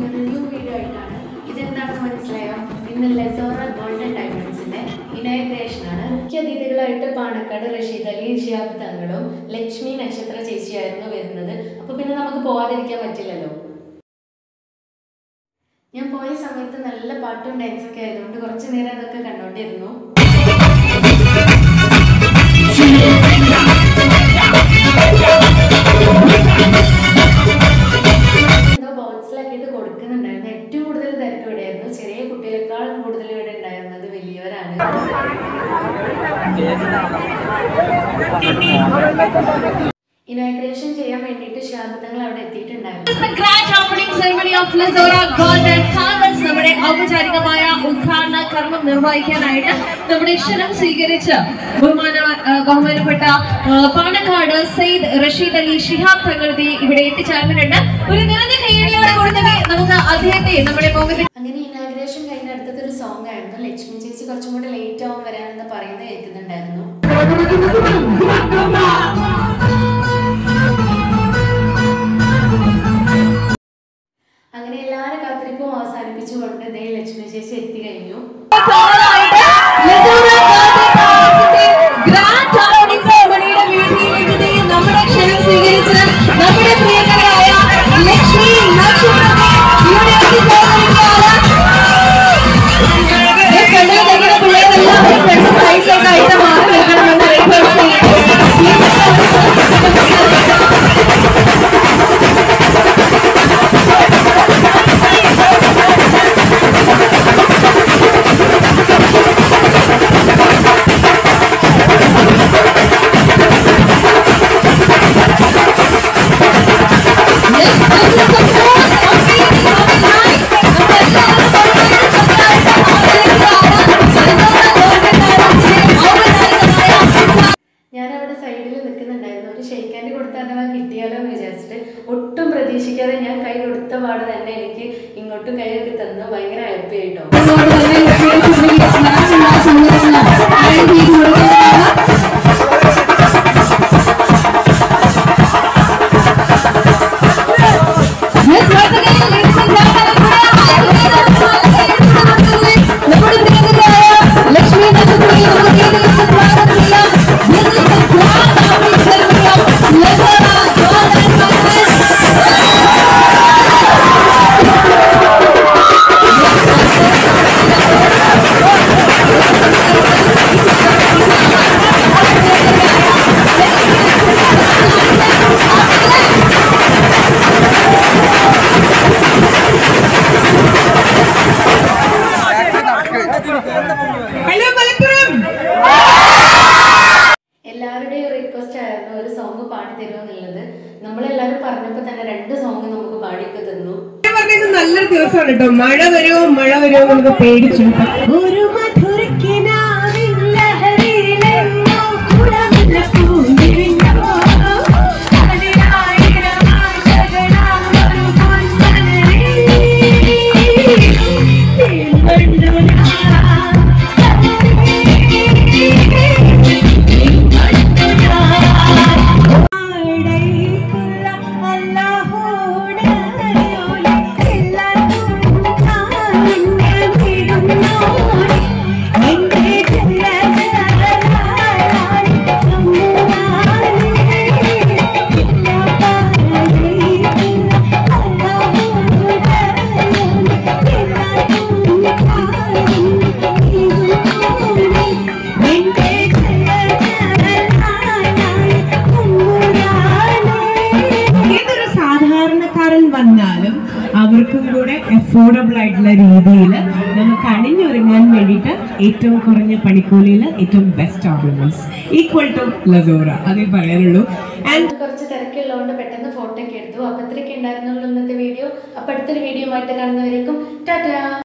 ഇന്നൊരു new video ആയിട്ടാണ് ഇതെന്താണെന്ന് മനസ്സിലായോ ഇന്ന് ലെസോറ ഗോൾഡൻ ഡയമണ്ട്സിന്റെ ഇനാഗ്രേഷൻ ആണ് മുഖ്യ അതിഥികളായിട്ട് പാണക്കാട് റഷീദ് അലി ഷിയാബ് തങ്ങളും ലക്ഷ്മി നക്ഷത്ര ചേച്ചിയായിരുന്നു വരുന്നത് അപ്പൊ പിന്നെ നമുക്ക് പോവാതിരിക്കാൻ പറ്റില്ലല്ലോ ഞാൻ പോയ സമയത്ത് നല്ല പാട്ടും ഡാൻസൊക്കെ ആയതുകൊണ്ട് കുറച്ച് നേരം അതൊക്കെ കണ്ടോണ്ടിരുന്നു എന്തോ ബോക്സിലൊക്കെ ഇത് കൊടുക്കുന്നുണ്ടായിരുന്നു ഏറ്റവും കൂടുതൽ തിരക്ക് ഇവിടെയായിരുന്നു ചെറിയ കുട്ടികളെക്കാളും കൂടുതൽ ഇവിടെ ഉണ്ടായിരുന്നത് വലിയവരാണ് ഇനാഗ്രേഷൻ ചെയ്യാൻ വേണ്ടിയിട്ട് ശാന്തങ്ങൾ അവിടെ എത്തിയിട്ടുണ്ടായിരുന്നു the grand opening ceremony of Lazora Golden Harvest നമ്മുടെ ഔപചാരികമായ ഉദ്ഘാടന കർമ്മം നിർവഹിക്കാനായിട്ട് നമ്മുടെ ക്ഷണം സ്വീകരിച്ച് ബഹുമാന ആ, ബഹുമാനപ്പെട്ട ആ, പാണക്കാട് സെയ്ദ് റഷീദ് അലി ഷിഹാബ് തങ്ങളുടെ ഇവിടെ എത്തിച്ചേർന്നിട്ടുണ്ട് ഒരു നിറഞ്ഞ കയ്യടിയോടെ കൂടി തന്നെ നമുക്ക് അദ്ദേഹത്തെ നമ്മുടെ മുഖത്ത് അങ്ങനെ ഇനാഗ്രേഷൻ കഴിഞ്ഞ അടുത്തത് ഒരു സോങ് ആയിരുന്നു ലക്ഷ്മി ചേച്ചി കുറച്ചും കൂടി ലേറ്റ് ആവും വരാനെന്ന് പറയുന്നത് കേൾക്കുന്നുണ്ടായിരുന്നു അങ്ങനെ എല്ലാവരും കാത്തിരിപ്പും അവസാനിപ്പിച്ചുകൊണ്ട് ദേ ലക്ഷ്മി ചേച്ചി എത്തി കഴിഞ്ഞു ഗ്രാൻഡ് ഓപ്പണിംഗ് സെറമണിയുടെ വേദിയിലേക്ക് ദേ നമ്മുടെ ക്ഷണം സ്വീകരിച്ച് നമ്മുടെ പ്രിയങ്കരായ ലക്ഷ്മി നക്ഷത്രത്തെ ഇവിടെ എത്തിച്ചേർന്നിരിക്കുകയാണ്. ദേ കണ്ണിൽ തേക്കുന്ന പിള്ളേരെല്ലാം ഒരു ഫ്രണ്ട് സൈഡിലേക്കായിട്ട് മാറി നിൽക്കണമെന്ന് റിക്വസ്റ്റ് ഞാൻ അവിടെ സൈഡിൽ നിൽക്കുന്നുണ്ടായിരുന്നു ഒരു ഷെയ്ക്കാൻ്റെ കൊടുത്ത് അഥവാ കിട്ടിയാലോ എന്ന് വിചാരിച്ചിട്ട് ഒട്ടും പ്രതീക്ഷിക്കാതെ ഞാൻ കൈ കൊടുത്ത പാട് തന്നെ എനിക്ക് ഇങ്ങോട്ടും കൈയൊക്കെ തന്നു ഭയങ്കര ഹാപ്പി ആയിട്ടോ ഹലോ മലപ്പുറം എല്ലാവരുടെയും റിക്വസ്റ്റ് ആയിരുന്നു ഒരു സോങ് പാടി തരുമെന്നുള്ളത് നമ്മളെല്ലാവരും പറഞ്ഞപ്പോൾ തന്നെ രണ്ട് സോങ് നമുക്ക് പാടിയൊക്കെ തന്നു ഞാൻ പറഞ്ഞത് നല്ലൊരു ദിവസമാണ് കേട്ടോ മഴ വരുമോ മഴ വരുമോ നമുക്ക് പേടിച്ചു ഒരു മധുരക്കിനാവിൻ ലഹരിയിലെങ്ങോ കുളമുള്ള പൂവിരിഞ്ഞോ. അതിനായിരം ആശകളാം ഒരു പൊൻമലരേ. നീ കണ്ടു ഏതൊരു സാധാരണക്കാരൻ വന്നാലും അവർക്കും കൂടെ അഫോർഡബിൾ ആയിട്ടുള്ള രീതിയിൽ നമുക്ക് അണിഞ്ഞൊരുങ്ങാൻ വേണ്ടിയിട്ട് ഏറ്റവും കുറഞ്ഞ പണിക്കൂലിയിൽ ഏറ്റവും ബെസ്റ്റ് ഓർണമെന്റ്സ് ഈക്വൽ ടു ലസോറ അതേ പറയാനുള്ളൂ ആൻഡ് കുറച്ച് തിരക്കുള്ളതുകൊണ്ട് പെട്ടെന്ന് ഫോട്ടോ ഒക്കെ എടുത്തു അപ്പോൾ ഇത്രയൊക്കെ ഉണ്ടായിരുന്നുള്ളൂ ഇന്നത്തെ വീഡിയോ അപ്പോൾ അടുത്തൊരു വീഡിയോ ആയിട്ട് കാണുന്നവരേക്കും ടാറ്റാ